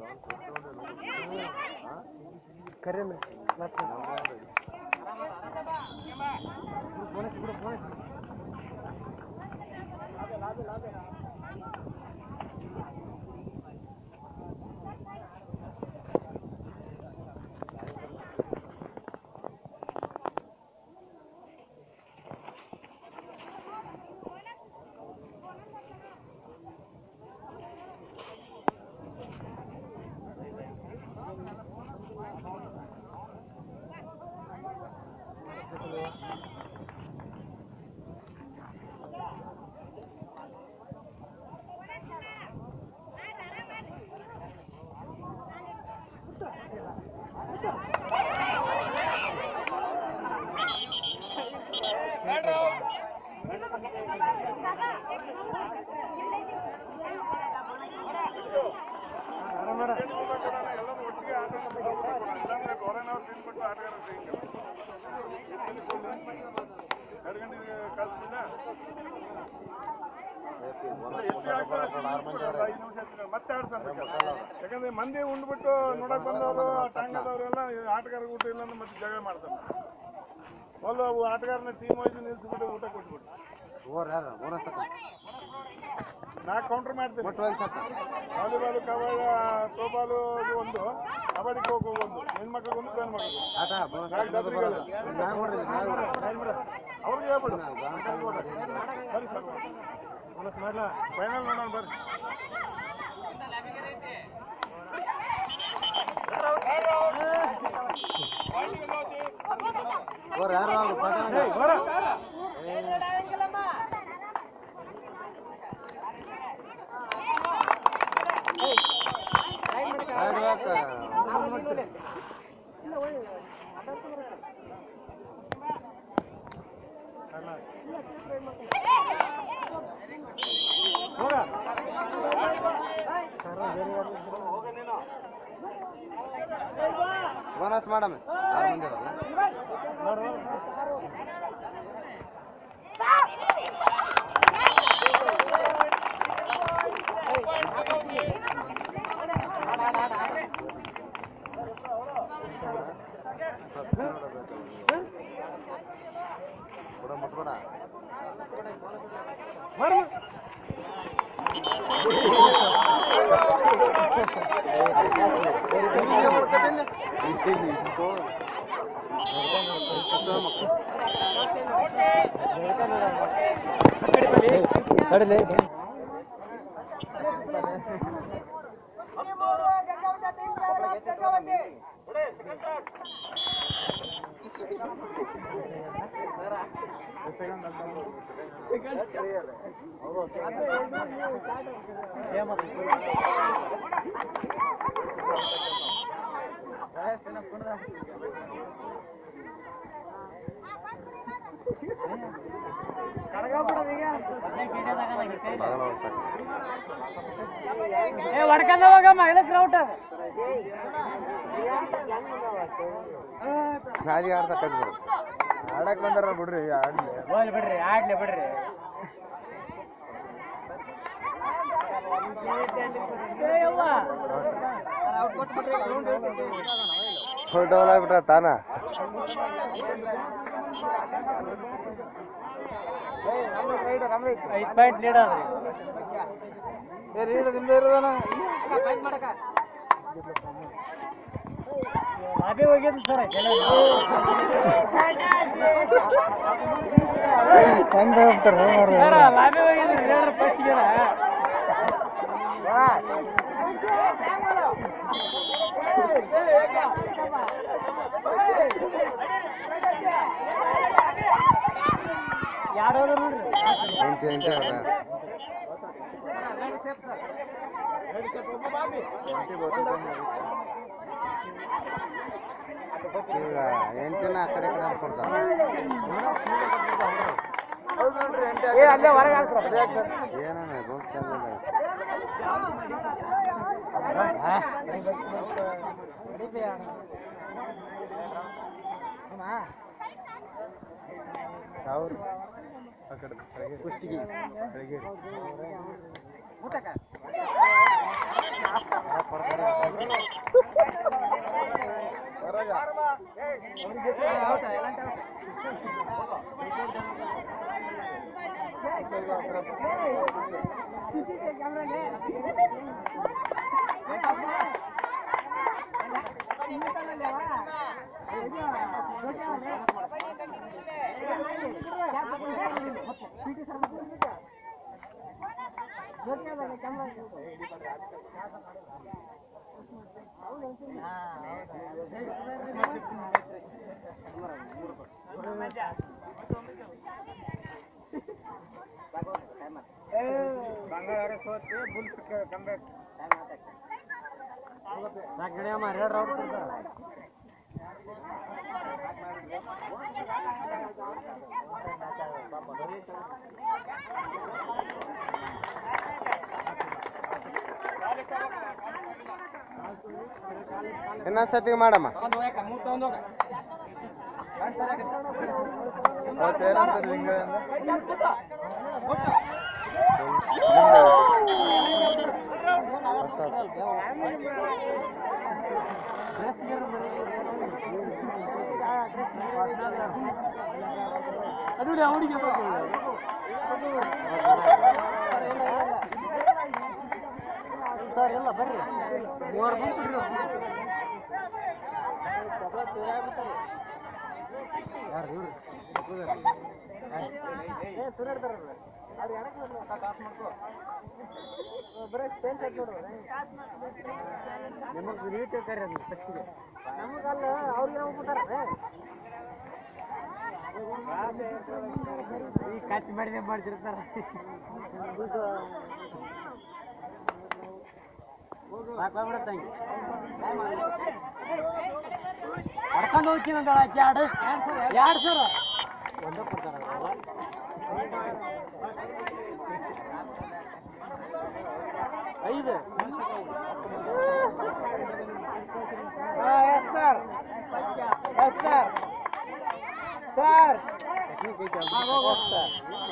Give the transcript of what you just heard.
ಕರೆನ ಮತ್ತೆ ಆಡ್ಸಲ್ಲ ಯಾಕಂದ್ರೆ ಮಂದಿ ಉಂಡ್ಬಿಟ್ಟು ನೋಡಕ್ ಬಂದವರು ಟಂಗದವರೆಲ್ಲ ಆಟಗಾರ ಊಟ ಇಲ್ಲ ಅಂದ್ರೆ ಮತ್ತೆ ಜಗಳ ಮಾಡ್ತಾರೆ ಮೊದಲು ಅವು ಆಟಗಾರನ ಟೀಮ್ ವೈಸ್ ನಿಲ್ಸ್ಬಿಟ್ಟು ಊಟ ಕೊಟ್ಬಿಟ್ಟು ಓರ್ ಯಾರ ಬೋನಸ್ ತಕ ನಾ ಕೌಂಟರ್ ಮಾಡ್ತೀನಿ ಒಟ್ಟು ಹೋಗಿ ಸಾಕು ವಾಲಿಬಾಲ್ ಕಬಡ್ಡಿ ಥ್ರೋಬಾಲು ಅದು ಒಂದು ಕಬಡ್ಡಿ ಖೋ ಖೋ ಒಂದು ಹೆಣ್ಮಕ್ಳಿಗೆ ಒಂದು ಗಂಡು ಮಕ್ಳಿಗೆ ಒಂದು. ಆಟ ಬೋನಸ್ ನಾಲ್ಕು ಜಾತ್ರೆ ಗೆಲ್ಲ. ನಾನ್ ನೋಡ್ರಿ ನಾನ್ ಅವ್ರಿಗೆ ಹೇಳ್ಬಿಡು ಸರಿ ಸರ್ ಬೋನಸ್ ಮಾಡ್ಲಾ ಫೈನಲ್ ನೋಡೋಣ ಬರ್ರಿ ಓರ್ ಯಾರು ಅವ್ರು ಪಾಠ ಬೋನಸ್ ಮಾಡಮ್ಮ ಆರು ಮಂದಿ ಇರಲ್ಲ ಬಿಡ ಮುಟ್ಬೇಡ ಕಡಲೆ ಹೊಡ್ಕೊಂಡ ಹೋಗಮ್ಮ ಇದಕ್ಕೆ ರೌಟ ನಾಜಿಗೆ ಆಡ್ತಾ ಕದ್ದು ಆಡಕ್ ಬಂದಾರ ಬಿಡ್ರಿ ಆಡ್ಲಿ ಹೋಗ್ಲಿ ಬಿಡ್ರಿ ಆಡ್ಲಿ ಬಿಡ್ರಿ ಫುಲ್ ಡೌನ್ ಆಗ್ಬಿಟ್ರ ತಾನ ಐದು ಪಾಯಿಂಟ್ ಲೀಡ್ ಅದ್ರಿ ಏ ರೀಡ್ ನಿಮ್ದು ಇರೋದನ ಅದೇ ಹೋಗಿದ್ದು ಸರ್ ಹೆಂಗ್ ಹೋಗ್ತಾರ ಸರ್ ಲಾಬಿ ಹೋಗಿದ್ರಿ ಹೇಳ್ರಿ ಫಸ್ಟ್ ಗೆರ ಯಾರು ಹೋದ್ರು ನೋಡ್ರಿ ಎಂಟು ಎಂಟು ಅದ ಈಗ ಎಂಟಿನ ಆ ಕಡೆ ಈ ಕಡೆ ಕೊಡ್ತಾರ ಏ ಅಲ್ಲೇ ಹೊರಗೆ ಹಾಕ್ರ ಏನೇನ ರೋಗ್ ಚಂದ ಅವ್ರು ಆ ಕಡೆ ಕುಷ್ಟಗಿ ಬೆಳಗ್ಗೆ ಊಟಕ್ಕ ಬಂಗಾರ ಸೋತಿ ಬುಲ್ಸ್ ಕಂಬ್ಯಾಕ್ ಎರಡು ರೌಂಡ್ ಕೊಡ್ತಾರ ಇನ್ನೊಂದ್ಸತಿ ಮಾಡಮ್ಮ ಅವತ್ತೇನಂತಾರೆ ಲಿಂಗ ಅದು ಅವನಿಗೆ ಸರ್ ಎಲ್ಲ ಬರ್ರಿ ಮೂವರು ಬಂದ್ಬಿಡ್ರಿ ಯಾರು ಇವ್ರು ಏ ಸುರಾಡ್ತಾರಲ್ಲ ಅವ್ರು ಎಡಕ್ಕೆ ಬರ್ಲಿ ಕಾಸು ಮಾಡ್ಕೋ ಬರೀ ಪೇಂಟ್ ಹಾಕಿ ನೋಡು ನಿಮಗೆ ನೀಟ್ ಕರಿ ಅದು ಫಸ್ಟಿಗೆ ನಮಗಲ್ಲ ಅವ್ರಿಗೆ ಹೋಗ್ಬಿಟ್ಟಾರ ಈ ಕಟ್ ಮಾಡಿದೆ ಮಾಡ್ತಿರ್ತಾರ ತಂಗಿ ಹೊಡ್ಕೊಂಡು ಹೋಗ್ತೀನಿ ಅಂತ ಆಕೆ ಎರಡು ಎರಡು ಸರ ಒಂದೇ ಕೊಡ್ತಾರ ಐದು yes sir yes sir sir